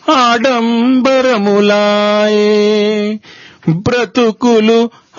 ఆడంబరములాయే బ్రతుకులు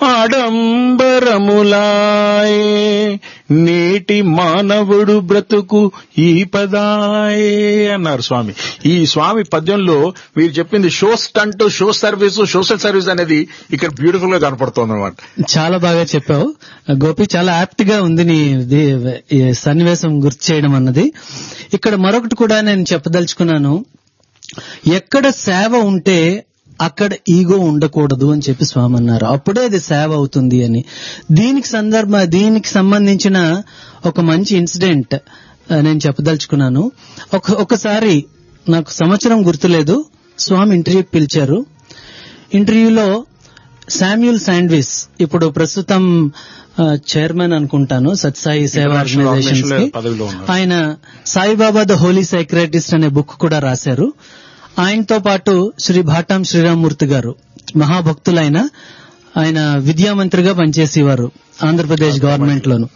ఆడంబరములాయే నేటి మానవుడు బ్రతుకు ఈ పదాయే అన్నారు స్వామి ఈ స్వామి పద్యంలో మీరు చెప్పింది show stunt show service social service అనేది ఇక్కడ బ్యూటిఫుల్ గా కనపడుతుంది అనమాట చాలా బాగా చెప్పావు గోపి చాలా యాప్ట్ గా ఉంది నీ ఇది, ఈ సన్నివేశం గుర్తు చేయడం అన్నది ఇక్కడ మరొకటి కూడా నేను చెప్పదలుచుకున్నాను ఎక్కడ సేవ ఉంటే అక్కడ ఈగో ఉండకూడదు అని చెప్పి స్వామి అన్నారు అప్పుడే అది సేవ అవుతుంది అని దీనికి సందర్భ దీనికి సంబంధించిన ఒక మంచి ఇన్సిడెంట్ ఆ, నేను చెప్పదలుచుకున్నాను ఒక ఒకసారి నాకు సంవత్సరం గుర్తులేదు స్వామి ఇంటర్వ్యూకి పిలిచారు ఇంటర్వ్యూలో శామ్యూల్ శాండ్విస్ ఇప్పుడు ప్రస్తుతం ఆ, చైర్మన్ అనుకుంటాను సత్సాయి సేవా International ఆర్గనైజేషన్స్ organization కి లో పదవిలో ఉన్నారు. ఆయన సాయిబాబా ద హోలీ సైక్రటిస్ట్ అనే బుక్ కూడా రాశారు ఆయనతో పాటు శ్రీ భాటాం శ్రీరామూర్తి గారు మహాభక్తులైన ఆయన విద్యామంత్రిగా పనిచేసేవారు ఆంధ్రప్రదేశ్ గవర్నమెంట్ లోను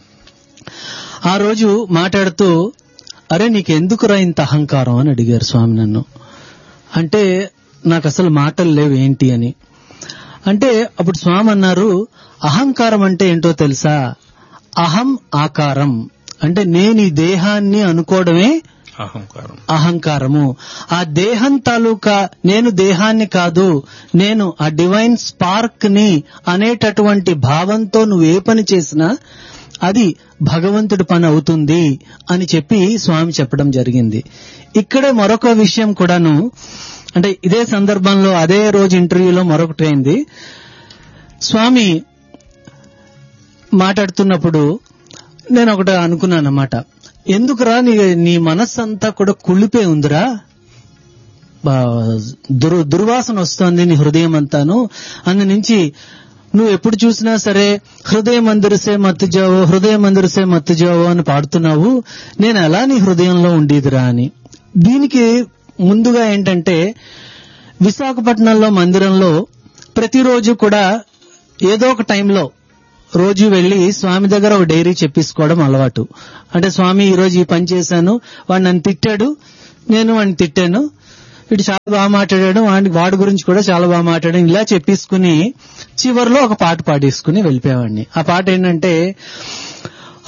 ఆ రోజు మాట్లాడుతూ అరే నీకెందుకురా ఇంత అహంకారం అని అడిగారు స్వామి నన్ను అంటే నాకు అసలు మాటలు లేవు ఏంటి అని అంటే అప్పుడు స్వామి అన్నారు అహంకారం అంటే ఏంటో తెలుసా అహం ఆకారం అంటే నేను ఈ దేహాన్ని అనుకోవడమే అహంకారం అహంకారము ఆ దేహం తాలూకా నేను దేహాన్ని కాదు నేను ఆ డివైన్ స్పార్క్ ని అనేటటువంటి భావంతో నువ్వు ఏ పని చేసినా అది భగవంతుడి పని అవుతుంది అని చెప్పి స్వామి చెప్పడం జరిగింది ఇక్కడే మరొక విషయం కూడాను అంటే ఇదే సందర్భంలో అదే రోజు ఇంటర్వ్యూలో మరొకటి అయింది స్వామి మాట్లాడుతున్నప్పుడు నేను ఒకటి అనుకున్నాను అన్నమాట ఎందుకురా నీ నీ మనస్సంతా కూడా కుళ్ళిపోయి ఉందిరా బా, దుర్ దుర్వాసన వస్తోంది నీ హృదయం అంతాను అందు నుంచి నువ్వు ఎప్పుడు చూసినా సరే హృదయం అందరిసే మత్తు జావో హృదయం అందరిసే మత్తు జావో అని పాడుతున్నావు నేను ఎలా నీ హృదయంలో ఉండేదిరా అని దీనికి ముందుగా ఏంటంటే విశాఖపట్నంలో మందిరంలో ప్రతిరోజు కూడా ఏదో ఒక టైంలో రోజు వెళ్లి స్వామి దగ్గర ఒక డైరీ చెప్పిసుకోవడం అలవాటు అంటే స్వామి ఈ రోజు ఈ పని చేశాను వాడు నన్ను తిట్టాడు నేను వాడిని తిట్టాను వీడు చాలా బాగా మాట్లాడాడు వాడి వాడి గురించి కూడా చాలా బాగా మాట్లాడాడు ఇలా చెప్పేసుకుని చివరిలో ఒక పాట పాడేసుకుని వెళ్ళిపోయేవాడిని ఆ పాట ఏంటంటే